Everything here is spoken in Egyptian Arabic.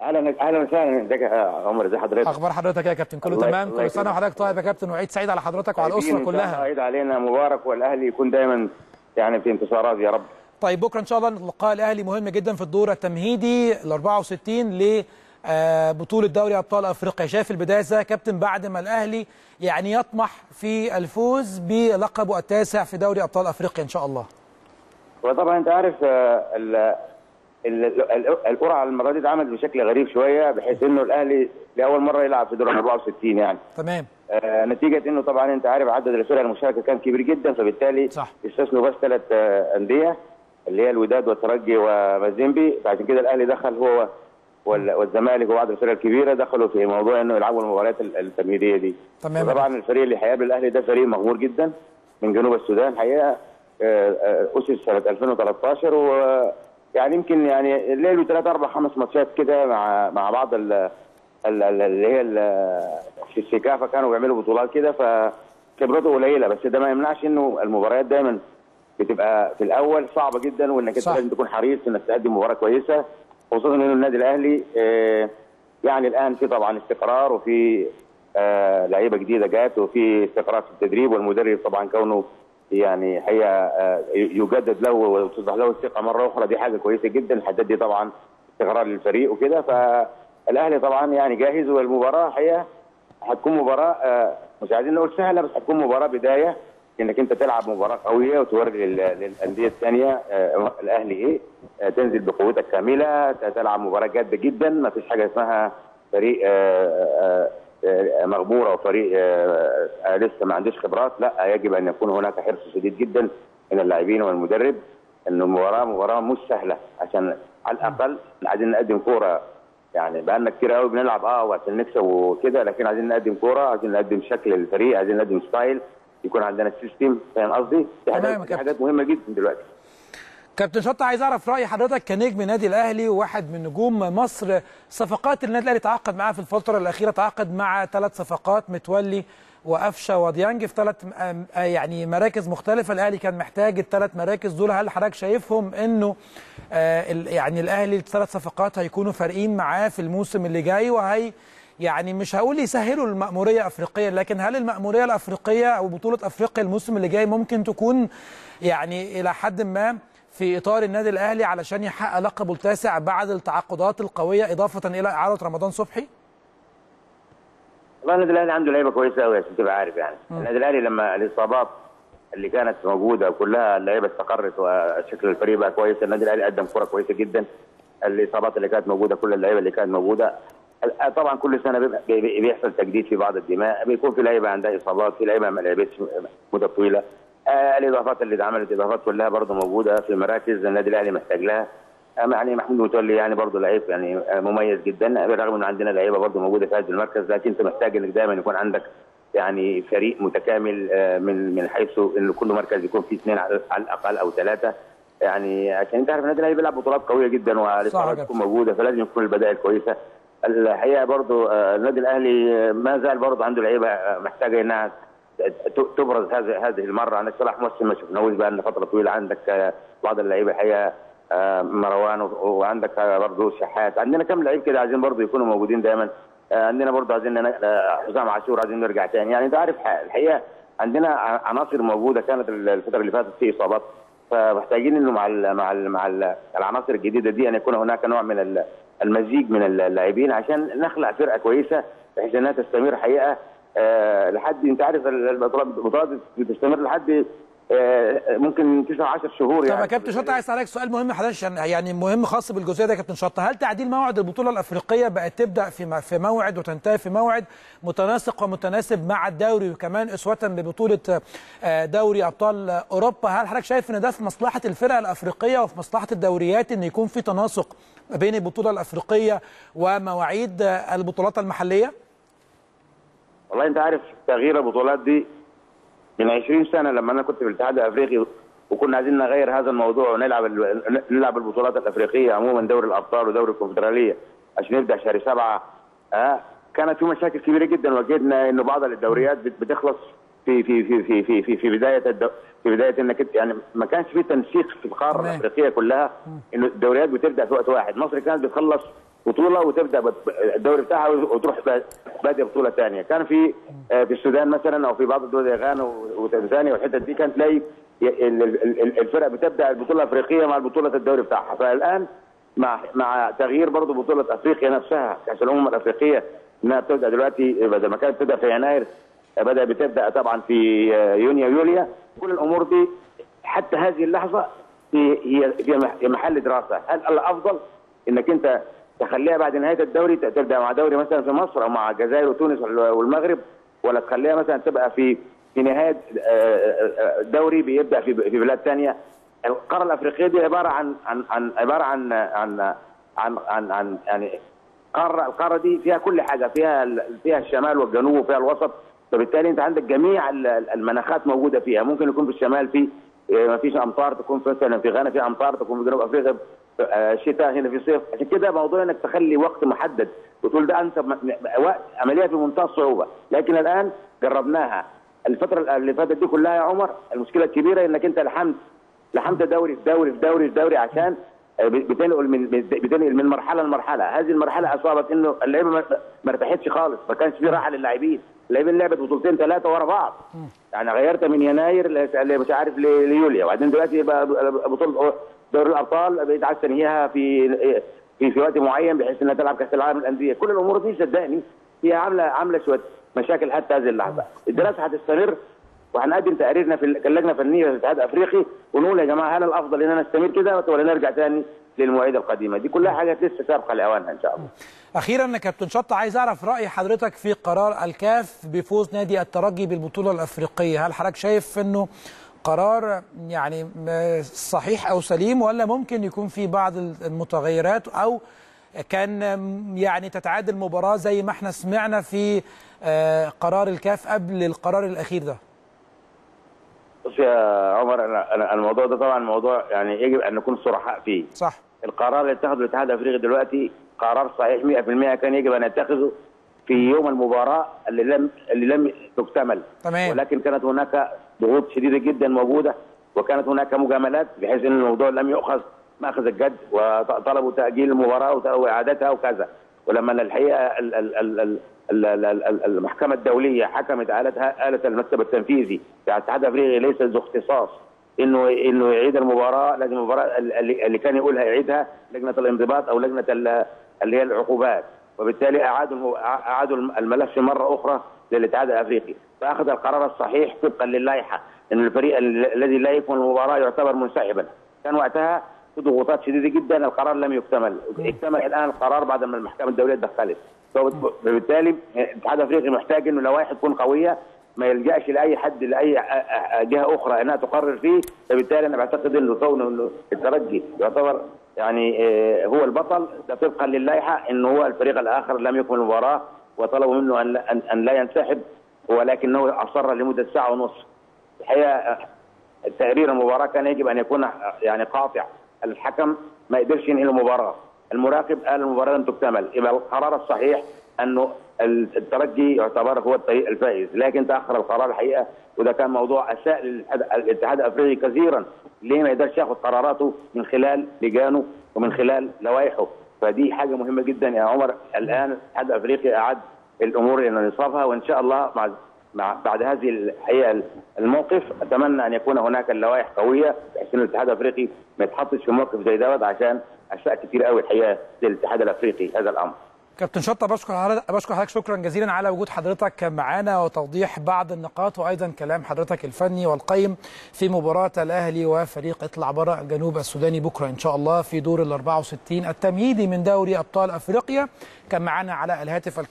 اهلا اهلا وسهلا ازيك يا عمر ازي حضرتك اخبار حضرتك يا كابتن كله الله- تمام الله كل سنه يكرمك. وحضرتك طيب يا كابتن وعيد سعيد على حضرتك وعلى طيبين الاسره إن شاء الله. كلها عيد علينا مبارك والاهلي يكون دايما يعني في انتصارات يا رب طيب بكره ان شاء الله لقاء الاهلي مهم جدا في الدور التمهيدي ال 64 ل آه، بطوله دوري ابطال افريقيا شايف البدايه ازاي يا كابتن بعد ما الاهلي يعني يطمح في الفوز بلقبه التاسع في دوري ابطال افريقيا ان شاء الله وطبعا انت عارف آه، ال- ال- ال- القرعه المره دي اتعملت بشكل غريب شويه بحيث انه الاهلي لاول مره يلعب في دور ال 64 يعني تمام آه، نتيجه انه طبعا انت عارف عدد الفرق المشاركه كان كبير جدا فبالتالي صح. استثنوا بس ثلاث آه، انديه اللي هي الوداد والترجي ومازيمبي بعد كده الاهلي دخل هو وال- والزمالك وبعض الفرق الكبيره دخلوا في موضوع انه يلعبوا المباريات ال- التمهيديه دي تمام. وطبعا الفريق اللي هيقابل الاهلي ده فريق مغمور جدا من جنوب السودان الحقيقه آه، آه، اسس سنه 2013 و يعني يمكن يعني له ثلاث اربع خمس ماتشات كده مع مع بعض ال ال- ال- اللي هي ال- في السكافه كانوا بيعملوا بطولات كده فخبرته قليله بس ده ما يمنعش انه المباريات دايما بتبقى في الاول صعبه جدا وانك انت صح. لازم تكون حريص انك تقدم مباراه كويسه خصوصا انه النادي الاهلي آه، يعني الان في طبعا استقرار وفي آه، لعيبه جديده جات وفي استقرار في التدريب والمدرب طبعا كونه يعني هي آه، يجدد له وتصبح له الثقه مره اخرى دي حاجه كويسه جدا الحداد دي طبعا استقرار للفريق وكده فالاهلي طبعا يعني جاهز والمباراه هي هتكون مباراه آه، مش عايزين نقول سهله بس هتكون مباراه بدايه انك انت تلعب مباراه قويه وتوري لل- للانديه الثانيه آه، الاهلي ايه آه، تنزل بقوتك كامله ت- تلعب مباراه جاده جدا ما فيش حاجه اسمها فريق آه، آه، آه، مغمور او فريق آه، آه، لسه ما عندوش خبرات لا يجب ان يكون هناك حرص شديد جدا من اللاعبين والمدرب ان المباراه مباراه مش سهله عشان على الاقل عايزين نقدم كوره يعني بقالنا كتير قوي بنلعب اه وعشان نكسب وكده لكن عايزين نقدم كوره عايزين نقدم شكل للفريق عايزين نقدم ستايل يكون عندنا سيستم فاهم قصدي؟ دي تمام يا حاجات دي كابتن. حاجات مهمه جدا دلوقتي كابتن شطة عايز اعرف راي حضرتك كنجم نادي الاهلي وواحد من نجوم مصر صفقات النادي الاهلي تعاقد معاها في الفتره الاخيره تعاقد مع ثلاث صفقات متولي وقفشه وديانج في ثلاث يعني مراكز مختلفه الاهلي كان محتاج الثلاث مراكز دول هل حضرتك شايفهم انه آه ال- يعني الاهلي الثلاث صفقات هيكونوا فارقين معاه في الموسم اللي جاي وهي يعني مش هقول يسهلوا المأمورية أفريقيا لكن هل المأمورية الأفريقية أو بطولة أفريقيا الموسم اللي جاي ممكن تكون يعني إلى حد ما في إطار النادي الأهلي علشان يحقق لقبه التاسع بعد التعاقدات القوية إضافة إلى إعارة رمضان صبحي؟ والله النادي الاهلي عنده لعيبه كويسه قوي عشان تبقى عارف يعني النادي الاهلي لما الاصابات اللي كانت موجوده كلها اللعيبه استقرت وشكل الفريق بقى كويس النادي الاهلي قدم كره كويسه جدا الاصابات اللي كانت موجوده كل اللعيبه اللي كانت موجوده طبعا كل سنه بيبقى بي- بيحصل تجديد في بعض الدماء بيكون في لعيبه عندها اصابات في لعيبه ما لعبتش مده طويله آه الاضافات اللي اتعملت اضافات كلها برضه موجوده في مراكز النادي الاهلي محتاج لها آه، يعني محمود متولي يعني برضه لعيب يعني آه، مميز جدا بالرغم ان عندنا لعيبه برضه موجوده في هذا المركز لكن انت محتاج انك دايما يكون عندك يعني فريق متكامل آه، من من حيث ان كل مركز يكون فيه اثنين على على الاقل او ثلاثه يعني عشان انت عارف النادي الاهلي بيلعب بطولات قويه جدا والاصابات كابتن. تكون موجوده فلازم يكون البدائل كويسه الحقيقه برضو آه، النادي الاهلي آه، ما زال برضو عنده لعيبه آه، محتاجه انها ت- تبرز هذه هذه المره عندك صلاح محسن ما شفناهوش بقى لنا فتره طويله عندك آه، بعض اللعيبه الحقيقه آه، مروان و- وعندك آه، برضو شحات عندنا كم لعيب كده عايزين برضو يكونوا موجودين دايما آه، عندنا برضو عايزين ن- آه، حسام عاشور عايزين نرجع تاني يعني انت عارف ح- الحقيقه عندنا ع- عناصر موجوده كانت الفتره اللي فاتت في اصابات فمحتاجين انه مع ال مع ال مع ال العناصر الجديده دي ان يكون هناك نوع من ال- المزيج من اللاعبين عشان نخلق فرقه كويسه بحيث انها تستمر حقيقه آه لحد انت عارف ال- البطولات البطولات بتستمر لحد آه ممكن 9 10 شهور طب يعني يا كابتن شطة عايز اسالك سؤال مهم حضرتك عشان- يعني مهم خاص بالجزئيه دي يا كابتن شطة هل تعديل موعد البطوله الافريقيه بقت تبدا في م- في موعد وتنتهي في موعد متناسق ومتناسب مع الدوري وكمان اسوه ببطوله آه، دوري ابطال اوروبا هل حضرتك شايف ان ده في مصلحه الفرق الافريقيه وفي مصلحه الدوريات ان يكون في تناسق ما بين البطوله الافريقيه ومواعيد آه، البطولات المحليه؟ والله انت عارف تغيير البطولات دي من 20 سنه لما انا كنت في الاتحاد الافريقي وكنا عايزين نغير هذا الموضوع ونلعب ال- نلعب البطولات الافريقيه عموما دوري الابطال ودوري الكونفدراليه عشان نبدا شهر سبعه آه كانت في مشاكل كبيره جدا وجدنا انه بعض الدوريات بت- بتخلص في في في في في في, في بدايه الدو في بدايه انك انت يعني ما كانش في تنسيق في القاره تمام. الافريقيه كلها انه الدوريات بتبدا في وقت واحد مصر كانت بتخلص بطوله وتبدا بت- الدوري بتاعها وتروح ب- بادئ بطوله ثانيه كان في آه، في السودان مثلا او في بعض الدول زي غانا و- وتنزانيا والحتت دي كانت تلاقي ي- ال- ال- ال- الفرق بتبدا البطوله الافريقيه مع البطوله الدوري بتاعها فالان مع مع تغيير برضه بطوله افريقيا نفسها كاس الامم الافريقيه انها بتبدا دلوقتي بدل ما كانت تبدا في يناير آه، بدا بتبدا طبعا في آه، يونيو يوليو كل الامور دي حتى هذه اللحظه هي هي في مح- في محل دراسه هل الافضل انك انت تخليها بعد نهايه الدوري ت- تبدا مع دوري مثلا في مصر او مع الجزائر وتونس وال- والمغرب ولا تخليها مثلا تبقى في في نهايه آه، آه، آه، الدوري بيبدا في في بلاد ثانيه القاره الافريقيه دي عباره عن عن عن عباره عن عن عن عن, عن يعني قاره القاره دي فيها كل حاجه فيها ال- فيها الشمال والجنوب وفيها الوسط فبالتالي انت عندك جميع ال- ال- المناخات موجوده فيها ممكن يكون في الشمال في آه، ما فيش امطار تكون في مثلا في غانا في امطار تكون في جنوب افريقيا آه، شتاء هنا في صيف عشان كده موضوع انك تخلي وقت محدد وتقول ده انسب م- م- وقت عمليه في منتهى الصعوبه لكن الان جربناها الفتره اللي فاتت دي كلها يا عمر المشكله الكبيره انك انت لحمت لحمت دوري في دوري في دوري في دوري عشان آه، بتنقل من بتنقل من مرحله لمرحله هذه المرحله اصابت انه اللعيبه ما- ما ارتاحتش خالص ما كانش في راحه للاعبين اللاعبين لعبت بطولتين ثلاثه ورا بعض يعني غيرت من يناير ل- ل- مش عارف ل- ليوليا وبعدين دلوقتي بقى بطوله دوري الابطال بقيت عايز تنهيها في في في وقت معين بحيث انها تلعب كاس العالم للانديه كل الامور دي صدقني هي عامله عامله شويه مشاكل حتى هذه اللحظه الدراسه هتستمر وهنقدم تقريرنا في ال- كلجنه فنيه في الاتحاد الافريقي ونقول يا جماعه هل الافضل اننا نستمر كده ولا نرجع ثاني للمواعيد القديمه دي كلها حاجات لسه سابقه لاوانها ان شاء الله اخيرا كابتن شطه عايز اعرف راي حضرتك في قرار الكاف بفوز نادي الترجي بالبطوله الافريقيه هل حضرتك شايف انه قرار يعني م- صحيح او سليم ولا ممكن يكون في بعض المتغيرات او كان م- يعني تتعادل مباراه زي ما احنا سمعنا في آه، قرار الكاف قبل القرار الاخير ده بص يا عمر انا أنا الموضوع ده طبعا موضوع يعني يجب ان نكون صرحاء فيه صح القرار اللي اتخذه الاتحاد الافريقي دلوقتي قرار صحيح 100% كان يجب ان يتخذه في يوم المباراه اللي لم اللي لم تكتمل تمام. ولكن كانت هناك ضغوط شديده جدا موجوده وكانت هناك مجاملات بحيث ان الموضوع لم يؤخذ ماخذ الجد وطلبوا تاجيل المباراه وت- واعادتها وكذا ولما الحقيقه ال- ال- ال- ال- ال- ال- ال- ال- المحكمه الدوليه حكمت آلتها آلة المكتب التنفيذي بتاع الاتحاد الافريقي ليس ذو اختصاص انه انه يعيد المباراه لازم المباراه اللي اللي كان يقولها يعيدها لجنه الانضباط او لجنه ال- اللي هي العقوبات وبالتالي اعادوا اعادوا الملف مره اخرى للاتحاد الافريقي فاخذ القرار الصحيح طبقا للائحه ان الفريق ال- الذي لا يكمل المباراه يعتبر منسحبا كان وقتها في ضغوطات شديده جدا القرار لم يكتمل اكتمل الان القرار بعد ما المحكمه الدوليه تدخلت فبالتالي الاتحاد الافريقي محتاج انه لوائح تكون قويه ما يلجاش لاي حد لاي أ- أ- جهه اخرى انها تقرر فيه فبالتالي انا بعتقد انه كونه انه الترجي يعتبر يعني آه، هو البطل ده طبقا للائحه انه هو الفريق الاخر لم يكمل المباراه وطلبوا منه ان لا- ان أن لا ينسحب ولكنه اصر لمده ساعه ونصف الحقيقه آه، تقرير المباراه كان يجب ان يكون آه، يعني قاطع الحكم ما يقدرش ينهي المباراه المراقب قال المباراه لم تكتمل يبقى القرار الصحيح انه الترجي يعتبر هو الطريق الفائز لكن تاخر القرار الحقيقه وده كان موضوع اساء للاتحاد الاتحاد الافريقي كثيرا ليه ما يقدرش ياخذ قراراته من خلال لجانه ومن خلال لوائحه فدي حاجه مهمه جدا يا عمر الان الاتحاد الافريقي اعاد الامور الى نصابها وان شاء الله مع مع بعد هذه الحقيقه الموقف اتمنى ان يكون هناك اللوائح قويه بحيث ان الاتحاد الافريقي ما يتحطش في موقف زي دوت عشان اشياء كتير قوي الحقيقه للاتحاد الافريقي هذا الامر كابتن شطه بشكر حضرتك بشكر حضرتك شكرا جزيلا على وجود حضرتك معانا وتوضيح بعض النقاط وايضا كلام حضرتك الفني والقيم في مباراه الاهلي وفريق اطلع بره الجنوب السوداني بكره ان شاء الله في دور ال 64 التمهيدي من دوري ابطال افريقيا كان معانا على الهاتف